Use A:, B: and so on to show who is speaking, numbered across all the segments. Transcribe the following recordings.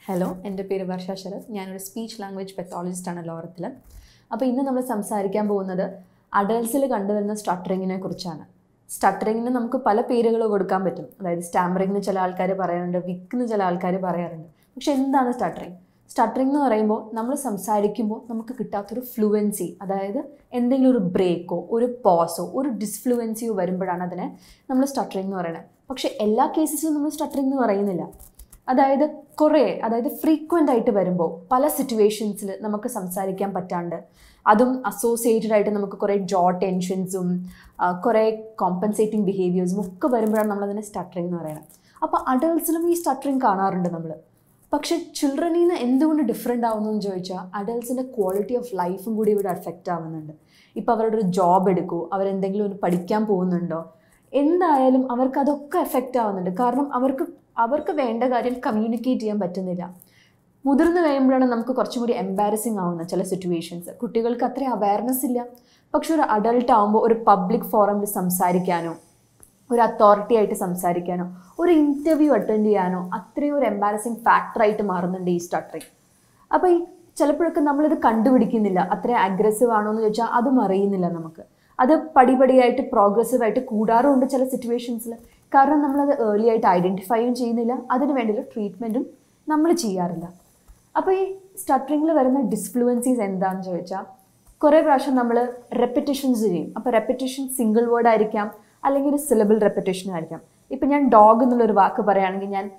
A: hello എൻ്റെ പേര് വർഷ ശരത് ഞാനൊരു സ്പീച്ച് ലാംഗ്വേജ് പെത്തോളജിസ്റ്റാണ് ലോറത്തിൽ അപ്പോൾ ഇന്ന് നമ്മൾ സംസാരിക്കാൻ പോകുന്നത് അഡൽസിൽ കണ്ടുവരുന്ന സ്റ്റട്ടറിങ്ങിനെ കുറിച്ചാണ് സ്റ്റട്ടറിങ്ങിന് നമുക്ക് പല പേരുകൾ കൊടുക്കാൻ പറ്റും അതായത് സ്റ്റാമറിംഗ് എന്ന് ചില ആൾക്കാർ പറയാറുണ്ട് വിക്ക് എന്ന് ചില ആൾക്കാർ പറയാറുണ്ട് പക്ഷേ എന്താണ് സ്റ്റട്ടറിങ് സ്റ്റട്ടറിംഗ് എന്ന് പറയുമ്പോൾ നമ്മൾ സംസാരിക്കുമ്പോൾ നമുക്ക് കിട്ടാത്തൊരു ഫ്ലുവൻസി അതായത് എന്തെങ്കിലും ഒരു ബ്രേക്കോ ഒരു പോസോ ഒരു ഡിസ്ഫ്ലുവൻസിയോ വരുമ്പോഴാണ് അതിനെ നമ്മൾ സ്റ്റട്ടറിംഗ് എന്ന് പറയുന്നത് പക്ഷേ എല്ലാ കേസസിലും നമ്മൾ സ്റ്റട്ടറിംഗ് എന്ന് പറയുന്നില്ല അതായത് കുറേ അതായത് ഫ്രീക്വൻ്റ് ആയിട്ട് വരുമ്പോൾ പല സിറ്റുവേഷൻസിൽ നമുക്ക് സംസാരിക്കാൻ പറ്റാണ്ട് അതും അസോസിയേറ്റഡ് ആയിട്ട് നമുക്ക് കുറേ ജോ ടെൻഷൻസും കുറേ കോമ്പൻസേറ്റിംഗ് ബിഹേവിയേഴ്സും ഒക്കെ വരുമ്പോഴാണ് നമ്മളതിനെ സ്റ്റട്ടറിംഗ് എന്ന് പറയുന്നത് അപ്പോൾ അഡൾട്ട്സിലും ഈ സ്റ്റട്ടറിംഗ് കാണാറുണ്ട് നമ്മൾ പക്ഷെ ചിൽഡ്രനിൽ നിന്ന് എന്തുകൊണ്ട് ഡിഫറെൻ്റ് ആവുന്നു എന്ന് ചോദിച്ചാൽ അഡൾട്ട്സിൻ്റെ ക്വാളിറ്റി ഓഫ് ലൈഫും കൂടി ഇവിടെ അഫക്റ്റ് ആവുന്നുണ്ട് ഇപ്പോൾ അവരുടെ ഒരു ജോബ് എടുക്കുമോ അവരെന്തെങ്കിലും ഒന്ന് പഠിക്കാൻ പോകുന്നുണ്ടോ എന്തായാലും അവർക്ക് അതൊക്കെ എഫക്റ്റ് ആവുന്നുണ്ട് കാരണം അവർക്ക് അവർക്ക് വേണ്ട കാര്യം കമ്മ്യൂണിക്കേറ്റ് ചെയ്യാൻ പറ്റുന്നില്ല മുതിർന്നു കഴിയുമ്പോഴാണ് നമുക്ക് കുറച്ചും കൂടി എംബാരസിങ് ആവുന്ന ചില സിറ്റുവേഷൻസ് കുട്ടികൾക്ക് അത്ര അവയർനെസ് ഇല്ല പക്ഷെ ഒരു അഡൾട്ട് ആകുമ്പോൾ ഒരു പബ്ലിക് ഫോറമിൽ സംസാരിക്കാനോ ഒരു അതോറിറ്റി ആയിട്ട് സംസാരിക്കാനോ ഒരു ഇൻ്റർവ്യൂ അറ്റൻഡ് ചെയ്യാനോ അത്രയും ഒരു എംബാരസിങ് ഫാക്ടറായിട്ട് മാറുന്നുണ്ട് ഈ സ്റ്റട്ടറിങ് അപ്പോൾ ഈ ചിലപ്പോഴൊക്കെ നമ്മളിത് കണ്ടുപിടിക്കുന്നില്ല അത്രയും അഗ്രസീവ് ആണോ എന്ന് ചോദിച്ചാൽ അതും അറിയുന്നില്ല നമുക്ക് അത് പടിപടിയായിട്ട് പ്രോഗ്രസീവായിട്ട് കൂടാറുമുണ്ട് ചില സിറ്റുവേഷൻസിൽ കാരണം നമ്മളത് ഏർലി ആയിട്ട് ഐഡൻറ്റിഫൈയും ചെയ്യുന്നില്ല അതിന് വേണ്ടിയുള്ള ട്രീറ്റ്മെൻറ്റും നമ്മൾ ചെയ്യാറില്ല അപ്പോൾ ഈ സ്റ്റട്ടറിങ്ങിൽ വരുന്ന ഡിസ്ഫ്ലുവൻസീസ് എന്താണെന്ന് ചോദിച്ചാൽ കുറേ പ്രാവശ്യം നമ്മൾ റെപ്പറ്റേഷൻസ് ചെയ്യും അപ്പോൾ റെപ്പറ്റേഷൻ സിംഗിൾ വേർഡ് ആയിരിക്കാം അല്ലെങ്കിൽ ഒരു സിലബിൾ റെപ്പറ്റേഷൻ ആയിരിക്കാം ഇപ്പം ഞാൻ ഡോഗ് എന്നുള്ളൊരു വാക്ക് പറയുകയാണെങ്കിൽ ഞാൻ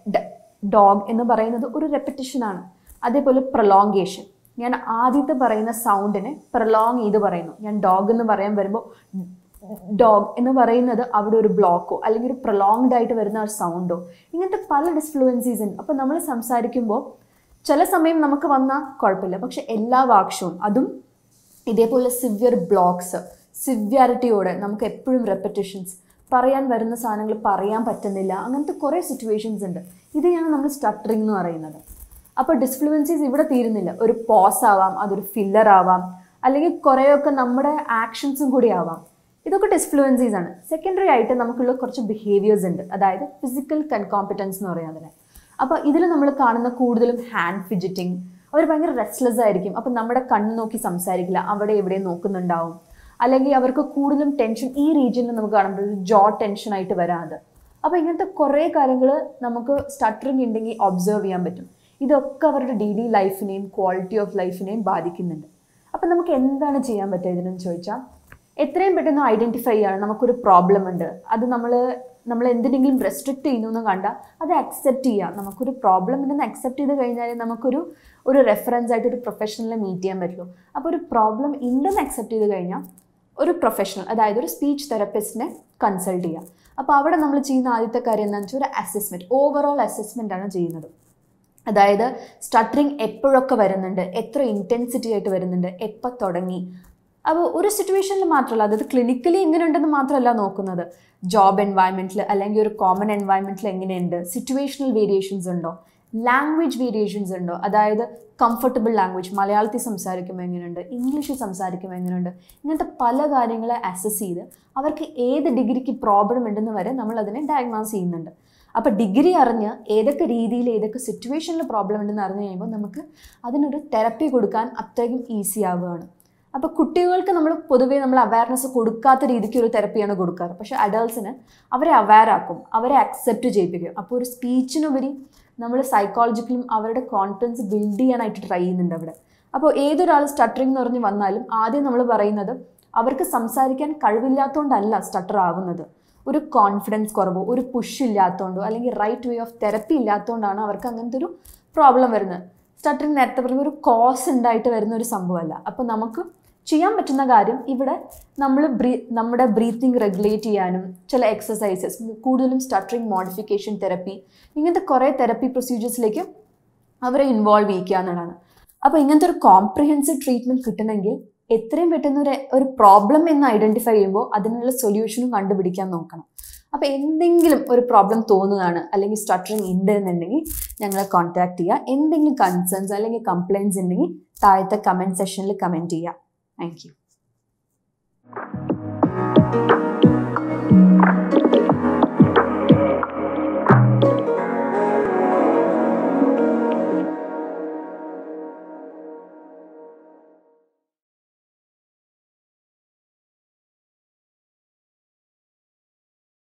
A: ഡോഗ് എന്ന് പറയുന്നത് ഒരു റെപ്പറ്റേഷനാണ് അതേപോലെ പ്രൊലോങ്കേഷൻ ഞാൻ ആദ്യത്തെ പറയുന്ന സൗണ്ടിനെ പ്രൊലോങ് ചെയ്ത് പറയുന്നു ഞാൻ ഡോഗ് എന്ന് പറയാൻ വരുമ്പോൾ ഡോഗ് എന്ന് പറയുന്നത് അവിടെ ഒരു ബ്ലോക്കോ അല്ലെങ്കിൽ ഒരു പ്രൊലോങ്ഡ് ആയിട്ട് വരുന്ന ഒരു സൗണ്ടോ ഇങ്ങനത്തെ പല ഡിസ്ഫ്ലുവൻസീസ് ഉണ്ട് അപ്പോൾ നമ്മൾ സംസാരിക്കുമ്പോൾ ചില സമയം നമുക്ക് വന്നാൽ കുഴപ്പമില്ല പക്ഷെ എല്ലാ വാക്ഷവും അതും ഇതേപോലെ സിവിയർ ബ്ലോക്സ് സിവിയാരിറ്റിയോടെ നമുക്ക് എപ്പോഴും റെപ്പറ്റേഷൻസ് പറയാൻ വരുന്ന സാധനങ്ങൾ പറയാൻ പറ്റുന്നില്ല അങ്ങനത്തെ കുറേ സിറ്റുവേഷൻസ് ഉണ്ട് ഇതാണ് നമ്മൾ സ്റ്റട്ടറിങ് എന്ന് പറയുന്നത് അപ്പോൾ ഡിസ്ഫ്ലുവൻസീസ് ഇവിടെ തീരുന്നില്ല ഒരു പോസ് ആവാം അതൊരു ഫില്ലർ ആവാം അല്ലെങ്കിൽ കുറേയൊക്കെ നമ്മുടെ ആക്ഷൻസും കൂടി ആവാം ഇതൊക്കെ ഡിസ്ഫ്ലുവൻസീസ് ആണ് സെക്കൻഡറി ആയിട്ട് നമുക്കുള്ള കുറച്ച് ബിഹേവിയേഴ്സ് ഉണ്ട് അതായത് ഫിസിക്കൽ കൺകോമ്പറ്റൻസ് എന്ന് പറയാം അതിനെ അപ്പോൾ ഇതിൽ നമ്മൾ കാണുന്ന കൂടുതലും ഹാൻഡ് ഫിജിറ്റിംഗ് അവർ ഭയങ്കര റെസ്റ്റ്ലെസ് ആയിരിക്കും അപ്പം നമ്മുടെ കണ്ണ് നോക്കി സംസാരിക്കില്ല അവിടെ എവിടെ നോക്കുന്നുണ്ടാവും അല്ലെങ്കിൽ അവർക്ക് കൂടുതലും ടെൻഷൻ ഈ റീജിയനിൽ നമുക്ക് കാണുമ്പോൾ ഒരു ജോ ടെൻഷൻ ആയിട്ട് വരാതെ അപ്പോൾ ഇങ്ങനത്തെ കുറേ കാര്യങ്ങൾ നമുക്ക് സ്റ്റട്ടറിങ് ഉണ്ടെങ്കിൽ ഒബ്സർവ് ചെയ്യാൻ പറ്റും ഇതൊക്കെ അവരുടെ ഡെയിലി ലൈഫിനെയും ക്വാളിറ്റി ഓഫ് ലൈഫിനെയും ബാധിക്കുന്നുണ്ട് അപ്പം നമുക്ക് എന്താണ് ചെയ്യാൻ പറ്റുക ഇതിനെന്ന് ചോദിച്ചാൽ എത്രയും പെട്ടെന്ന് ഐഡൻറ്റിഫൈ ചെയ്യണം നമുക്കൊരു പ്രോബ്ലം ഉണ്ട് അത് നമ്മൾ നമ്മൾ എന്തിനെങ്കിലും റെസ്ട്രിക്റ്റ് ചെയ്യുന്നു എന്ന് കണ്ടാൽ അത് അക്സെപ്റ്റ് ചെയ്യുക നമുക്കൊരു പ്രോബ്ലം ഉണ്ടെന്ന് അക്സെപ്റ്റ് ചെയ്ത് കഴിഞ്ഞാൽ നമുക്കൊരു ഒരു റെഫറൻസ് ആയിട്ട് ഒരു പ്രൊഫഷണലിനെ മീറ്റ് ചെയ്യാൻ പറ്റുള്ളൂ അപ്പോൾ ഒരു പ്രോബ്ലം ഉണ്ടെന്ന് അക്സെപ്റ്റ് ചെയ്ത് കഴിഞ്ഞാൽ ഒരു പ്രൊഫഷണൽ അതായത് ഒരു സ്പീച്ച് തെറപ്പിസ്റ്റിനെ കൺസൾട്ട് ചെയ്യുക അപ്പോൾ അവിടെ നമ്മൾ ചെയ്യുന്ന ആദ്യത്തെ കാര്യം എന്താണെന്ന് വെച്ചാൽ ഒരു അസസ്മെൻറ്റ് ഓവറോൾ അസസ്മെൻ്റ് ആണ് ചെയ്യുന്നത് അതായത് സ്റ്റട്ടറിങ് എപ്പോഴൊക്കെ വരുന്നുണ്ട് എത്ര ഇൻറ്റൻസിറ്റി ആയിട്ട് വരുന്നുണ്ട് എപ്പോൾ തുടങ്ങി അപ്പോൾ ഒരു സിറ്റുവേഷനിൽ മാത്രമല്ല അതായത് ക്ലിനിക്കലി എങ്ങനെയുണ്ടെന്ന് മാത്രമല്ല നോക്കുന്നത് ജോബ് എൻവയൺമെൻറ്റിൽ അല്ലെങ്കിൽ ഒരു കോമൺ എൻവയൺമെൻറ്റിൽ എങ്ങനെയുണ്ട് സിറ്റുവേഷണൽ വേരിയേഷൻസ് ഉണ്ടോ ലാംഗ്വേജ് വേരിയേഷൻസ് ഉണ്ടോ അതായത് കംഫർട്ടബിൾ ലാംഗ്വേജ് മലയാളത്തിൽ സംസാരിക്കുമ്പോൾ എങ്ങനെയുണ്ട് ഇംഗ്ലീഷിൽ സംസാരിക്കുമ്പോൾ എങ്ങനെയുണ്ട് ഇങ്ങനത്തെ പല കാര്യങ്ങളെ അസസ് ചെയ്ത് അവർക്ക് ഏത് ഡിഗ്രിക്ക് പ്രോബ്ലം ഉണ്ടെന്ന് വരെ നമ്മൾ അതിനെ ഡയഗ്നോസ് ചെയ്യുന്നുണ്ട് അപ്പോൾ ഡിഗ്രി അറിഞ്ഞ് ഏതൊക്കെ രീതിയിൽ ഏതൊക്കെ സിറ്റുവേഷനിൽ പ്രോബ്ലം ഉണ്ടെന്ന് അറിഞ്ഞു കഴിയുമ്പോൾ നമുക്ക് അതിനൊരു തെറപ്പി കൊടുക്കാൻ അത്രയും ഈസി ആവുകയാണ് അപ്പോൾ കുട്ടികൾക്ക് നമ്മൾ പൊതുവേ നമ്മൾ അവയർനെസ് കൊടുക്കാത്ത രീതിക്ക് ഒരു തെറപ്പിയാണ് കൊടുക്കാറ് പക്ഷേ അഡൾട്ട്സിന് അവരെ അവയർ ആക്കും അവരെ അക്സെപ്റ്റ് ചെയ്യിപ്പിക്കും അപ്പോൾ ഒരു സ്പീച്ചിനുപരി നമ്മൾ സൈക്കോളജിക്കലും അവരുടെ കോൺഫിഡൻസ് ബിൽഡ് ചെയ്യാനായിട്ട് ട്രൈ ചെയ്യുന്നുണ്ട് അവിടെ അപ്പോൾ ഏതൊരാൾ സ്റ്റട്ടറിംഗ് എന്ന് പറഞ്ഞ് വന്നാലും ആദ്യം നമ്മൾ പറയുന്നത് അവർക്ക് സംസാരിക്കാൻ കഴിവില്ലാത്തതുകൊണ്ടല്ല സ്റ്റട്ടർ ആവുന്നത് ഒരു കോൺഫിഡൻസ് കുറവോ ഒരു പുഷ് ഇല്ലാത്തതുകൊണ്ടോ അല്ലെങ്കിൽ റൈറ്റ് വേ ഓഫ് തെറപ്പി ഇല്ലാത്തതുകൊണ്ടാണ് അവർക്ക് അങ്ങനത്തെ ഒരു പ്രോബ്ലം വരുന്നത് സ്റ്റട്ടറിങ് നേരത്തെ പറയുമ്പോൾ ഒരു കോസ് ഉണ്ടായിട്ട് വരുന്ന ഒരു സംഭവമല്ല അപ്പോൾ നമുക്ക് ചെയ്യാൻ പറ്റുന്ന കാര്യം ഇവിടെ നമ്മൾ ബ്രീ നമ്മുടെ ബ്രീത്തിങ് റെഗുലേറ്റ് ചെയ്യാനും ചില എക്സസൈസസ് കൂടുതലും സ്റ്റട്ടറിങ് മോഡിഫിക്കേഷൻ തെറപ്പി ഇങ്ങനത്തെ കുറേ തെറപ്പി പ്രൊസീജിയേഴ്സിലേക്ക് അവരെ ഇൻവോൾവ് ചെയ്യിക്കുക എന്നുള്ളതാണ് അപ്പോൾ ഇങ്ങനത്തെ ഒരു കോംപ്രിഹെൻസീവ് ട്രീറ്റ്മെൻറ്റ് കിട്ടണമെങ്കിൽ എത്രയും പെട്ടെന്ന് ഒരു ഒരു പ്രോബ്ലം എന്ന് ഐഡൻറ്റിഫൈ ചെയ്യുമ്പോൾ അതിനുള്ള സൊല്യൂഷനും കണ്ടുപിടിക്കാൻ നോക്കണം അപ്പോൾ എന്തെങ്കിലും ഒരു പ്രോബ്ലം തോന്നുകയാണ് അല്ലെങ്കിൽ സ്റ്റട്ടറിങ് ഉണ്ട് എന്നുണ്ടെങ്കിൽ ഞങ്ങളെ കോൺടാക്ട് ചെയ്യുക എന്തെങ്കിലും കൺസേൺസ് അല്ലെങ്കിൽ കംപ്ലയിൻസ് ഉണ്ടെങ്കിൽ താഴത്തെ കമൻറ്റ് സെഷനിൽ കമൻറ്റ് ചെയ്യുക താങ്ക് യു